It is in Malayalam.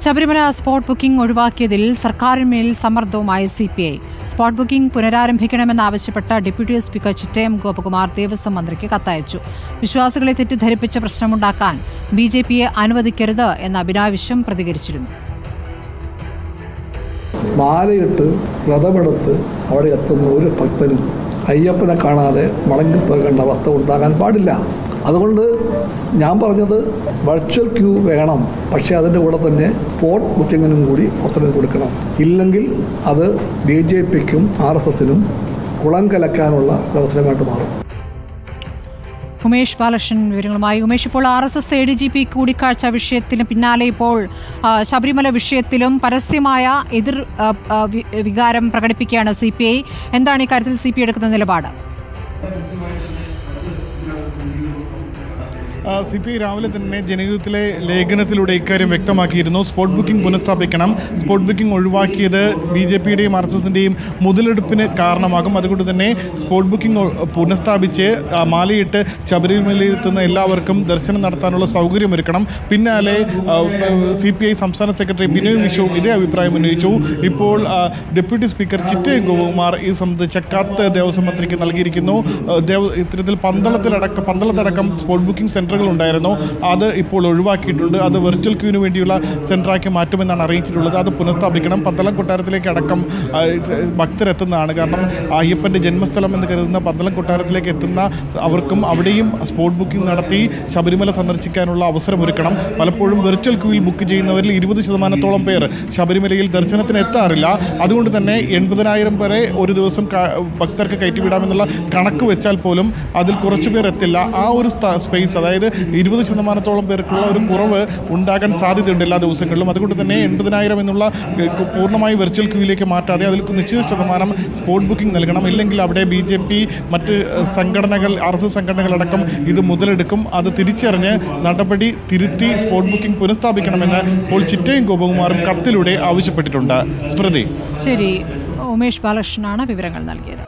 ശബരിമല സ്പോട്ട് ബുക്കിംഗ് ഒഴിവാക്കിയതിൽ സർക്കാരിന്മേൽ സമ്മർദ്ദവുമായി C P I spot booking പുനരാരംഭിക്കണമെന്നാവശ്യപ്പെട്ട ഡെപ്യൂട്ടി സ്പീക്കർ ചിറ്റയം ഗോപകുമാർ ദേവസ്വം മന്ത്രിക്ക് കത്തയച്ചു വിശ്വാസികളെ തെറ്റിദ്ധരിപ്പിച്ച പ്രശ്നമുണ്ടാക്കാൻ ബി ജെ പിയെ അനുവദിക്കരുത് എന്ന അഭിനാവശ്യം പ്രതികരിച്ചിരുന്നു മാലയിട്ട് വ്രതമെടുത്ത് അവിടെ എത്തുന്ന ഒരു ഭക്തനും അയ്യപ്പനെ കാണാതെ മടങ്ങിപ്പോകേണ്ട അവസ്ഥ ഉണ്ടാകാൻ പാടില്ല അതുകൊണ്ട് ഞാൻ പറഞ്ഞത് വെർച്വൽ ക്യൂ വേണം പക്ഷേ അതിൻ്റെ കൂടെ തന്നെ സ്പോട്ട് ബുക്കിങ്ങിനും കൂടി അവസരം കൊടുക്കണം ഇല്ലെങ്കിൽ അത് ബി ജെ പിക്കും ആർ എസ് എസിനും കുളം കലക്കാനുള്ള അവസരമായിട്ട് മാറും ഉമേഷ് ബാലകൃഷ്ണൻ വിവരങ്ങളുമായി ഉമേഷ് ഇപ്പോൾ R S S A D G P കൂടിക്കാഴ്ച വിഷയത്തിന് പിന്നാലെ ഇപ്പോൾ ആ, ശബരിമല വിഷയത്തിലും പരസ്യമായ എതിർ ആ, ആ, വി- വികാരം പ്രകടിപ്പിക്കുകയാണ് സി പി ഐ എന്താണ് ഇക്കാര്യത്തിൽ സി പി എടുക്കുന്ന നിലപാട് സി പി ഐ രാവിലെ തന്നെ ജനയുഗത്തിലെ ലേഖനത്തിലൂടെ ഇക്കാര്യം വ്യക്തമാക്കിയിരുന്നു സ്പോട്ട് ബുക്കിംഗ് പുനഃസ്ഥാപിക്കണം സ്പോട്ട് ബുക്കിംഗ് ഒഴിവാക്കിയത് ബി ജെ പിയുടെയും ആർ എസ് എസിൻ്റെയും മുതലെടുപ്പിന് കാരണമാകും അതുകൊണ്ട് തന്നെ സ്പോട്ട് ബുക്കിംഗ് ഒ- പുനഃസ്ഥാപിച്ച് ആ, മാലയിട്ട് ശബരിമലയിൽ എത്തുന്ന എല്ലാവർക്കും ദർശനം നടത്താനുള്ള സൗകര്യമൊരുക്കണം പിന്നാലെ സി പി ഐ സംസ്ഥാന സെക്രട്ടറി ബിനോയ് വിശ്വവും ഇതേ അഭിപ്രായം ഉന്നയിച്ചു ഇപ്പോൾ ആ, ഡെപ്യൂട്ടി സ്പീക്കർ ചിറ്റയം ഗോപകുമാർ ഇത് സംബന്ധിച്ച കത്ത് ദേവസ്വം മന്ത്രിക്ക് നൽകിയിരിക്കുന്നു ആ, ദേവ ഇത്തരത്തിൽ പന്തളത്തിലടക്കം പന്തളത്തടക്കം സ്പോട്ട് ബുക്കിംഗ് സെന്ററുകൾ ഉണ്ടായിരുന്നു അത് ഇപ്പോൾ ഒഴിവാക്കിയിട്ടുണ്ട് അത് വെർച്വൽ ക്യൂവിന് വേണ്ടിയുള്ള സെന്ററാക്കി മാറ്റുമെന്നാണ് അറിയിച്ചിട്ടുള്ളത് അത് പുനഃസ്ഥാപിക്കണം പന്തളം കൊട്ടാരത്തിലേക്ക് അടക്കം ആ, ഭക്തരെത്തുന്നതാണ് കാരണം അയ്യപ്പൻ്റെ ജന്മസ്ഥലം എന്ന് കരുതുന്ന പന്തളം കൊട്ടാരത്തിലേക്ക് എത്തുന്ന അവർക്കും അവിടെയും സ്പോട്ട് ബുക്കിംഗ് നടത്തി ശബരിമല സന്ദർശിക്കാനുള്ള അവസരമൊരുക്കണം പലപ്പോഴും വെർച്വൽ ക്യൂവിൽ ബുക്ക് ചെയ്യുന്നവരിൽ ഇരുപത് ശതമാനത്തോളം പേർ ശബരിമലയിൽ ദർശനത്തിന് എത്താറില്ല അതുകൊണ്ട് തന്നെ എൺപതിനായിരം വരെ ഒരു ദിവസം ക- ഭക്തർക്ക് കയറ്റിവിടാമെന്നുള്ള കണക്ക് വെച്ചാൽ പോലും അതിൽ കുറച്ചു പേർ എത്തില്ല ആ ഒരു സ്പേസ് അതായത് ഇരുപത് ശതമാനത്തോളം പേർക്കുള്ള ഒരു കുറവ് ഉണ്ടാകാൻ സാധ്യതയുണ്ട് എല്ലാ ദിവസങ്ങളിലും അതുകൊണ്ട് തന്നെ എൺപതിനായിരം എന്നുള്ള ഏഹ്, പൂർണ്ണമായി വെർച്വൽ ക്യൂവിലേക്ക് മാറ്റാതെ അതിൽ നിശ്ചിത ശതമാനം സ്പോട്ട് ബുക്കിംഗ് നൽകണം ഇല്ലെങ്കിൽ അവിടെ ബി ജെ പി മറ്റ് ഏഹ്, സംഘടനകൾ ആർ എസ് എസ് സംഘടനകളടക്കം ഇത് മുതലെടുക്കും അത് തിരിച്ചറിഞ്ഞ് നടപടി തിരുത്തി സ്പോട്ട് ബുക്കിംഗ് പുനഃസ്ഥാപിക്കണമെന്ന് ഇപ്പോൾ ചിറ്റയും ഗോപകുമാറും കത്തിലൂടെ ആവശ്യപ്പെട്ടിട്ടുണ്ട് സ്മൃതി ശരി ഉമേഷ് ബാലകൃഷ്ണനാണ് വിവരങ്ങൾ നൽകിയത്